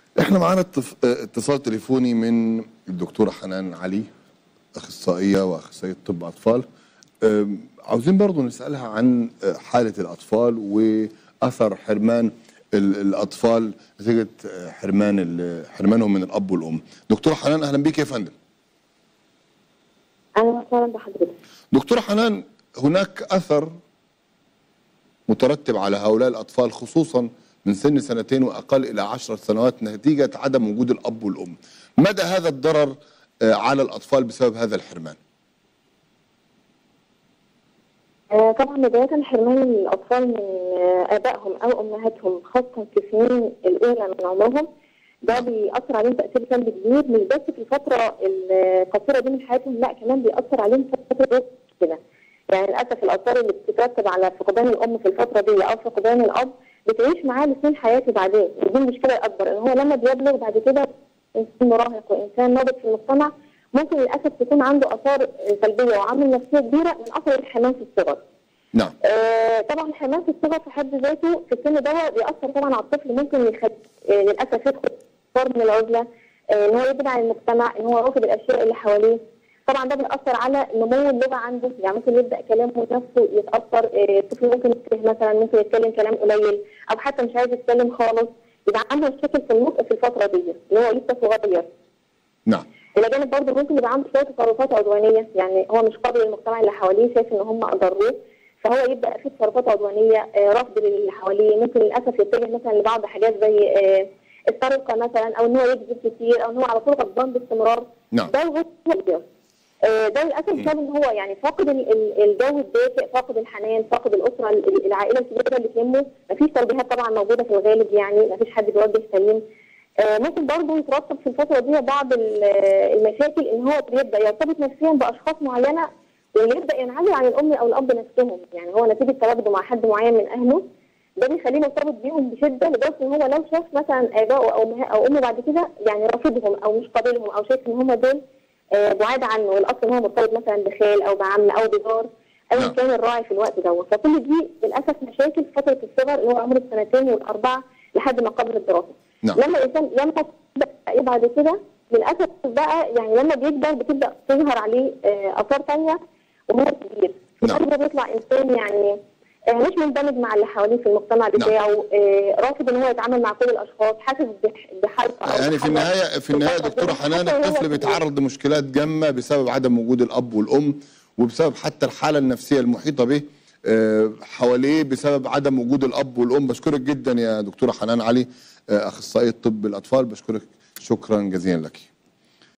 احنا معانا اتص- اتصال تليفوني من الدكتوره حنان علي اخصائيه واخصائيه طب اطفال أم، عاوزين برضو نسالها عن أه، حاله الاطفال واثر حرمان ال- الاطفال نتيجه أه، حرمان ال- حرمانهم من الاب والام دكتوره حنان اهلا بيك يا فندم اهلا وسهلا بحضرتك دكتوره حنان هناك اثر مترتب على هؤلاء الاطفال خصوصا من سن سنتين واقل الى عشر سنوات نتيجه عدم وجود الاب والام. مدى هذا الضرر آه، على الاطفال بسبب هذا الحرمان؟ آه، طبعا بداية حرمان الأطفال من آه، آبائهم أو أمهاتهم خاصة في السنين الأولى من عمرهم ده بيأثر عليهم تأثير سلبي كبير مش بس في الفترة القصيرة دي من حياتهم لا كمان بيأثر عليهم في فترة كده يعني للأسف الآثار اللي بتترتب على فقدان الأم في الفترة دي أو فقدان الأب بتعيش معاه لسنين حياته بعدين ودي المشكلة الأكبر إن هو لما بيبلغ بعد كده إنسان مراهق وإنسان ناضج في المجتمع ممكن للأسف تكون عنده آثار سلبية وعامل نفسية كبيرة من أثر الحرمان في الصغر. نعم آه، طبعا الحماس الصغر في حد ذاته في السن ده بيأثر طبعا على الطفل ممكن يخلي آه، للاسف يدخل صار من العزله آه، ان هو يبعد عن المجتمع ان هو رافض الاشياء اللي حواليه طبعا ده بيأثر على نمو اللغه عنده يعني ممكن يبدا كلامه نفسه يتاثر آه، الطفل ممكن يكره مثلا ممكن يتكلم كلام قليل او حتى مش عايز يتكلم خالص يبقى عنده مشاكل في النطق في الفتره دي اللي هو لسه صغير نعم الى جانب برضه ممكن يبقى عنده شويه تصرفات عدوانيه يعني هو مش قابل للمجتمع اللي حواليه شايف ان هم اضروه فهو يبدا في تصرفات عدوانيه آه، رفض للي حواليه ممكن للاسف يتجه مثلا لبعض حاجات زي آه، السرقه مثلا او ان هو يكذب كتير او ان هو على طول غضبان باستمرار نعم. ده الغضب الأبيض. آه، ده للاسف بسبب ان هو يعني فاقد ال- ال- الجو الدافئ فاقد الحنان فاقد الاسره ال- العائله الكبيره اللي تهمه مفيش تربيات طبعا موجوده في الغالب يعني مفيش حد بيوجه سليم آه، ممكن برضه يترتب في الفتره دي بعض ال- المشاكل ان هو بيبدا يرتبط نفسيا باشخاص معينه واللي يبدا ينعزل عن الام او الاب نفسهم يعني هو نتيجه تواجده مع حد معين من اهله ده بيخليه مرتبط بيهم بشده لدرجه ان هو لو شاف مثلا ابائه او امه او امه بعد كده يعني رافضهم او مش قابلهم او شايف ان هم دول آه، بعاد عنه والاصل ان هو مرتبط مثلا بخال او بعم او بجار ايا نعم. كان الراعي في الوقت دوت فكل دي للاسف مشاكل في فتره الصغر اللي هو عمر السنتين والاربعه لحد ما قبل الدراسه نعم. لما الانسان لما يبدا بعد كده للاسف بقى يعني لما بيكبر بتبدا تظهر عليه آه، اثار ثانيه وهو كبير نعم. لحد ما بيطلع انسان يعني آه، مش مندمج مع اللي حواليه في المجتمع بتاعه آه، رافض ان هو يتعامل مع كل الاشخاص حاسس بح- بحرقه أو يعني في بحذر. النهايه في النهايه حتى دكتوره هو حنان كبير. الطفل بيتعرض لمشكلات جامه بسبب عدم وجود الاب والام وبسبب حتى الحاله النفسيه المحيطه به آه، حواليه بسبب عدم وجود الاب والام بشكرك جدا يا دكتوره حنان علي آه، اخصائيه طب الاطفال بشكرك شكرا جزيلا لك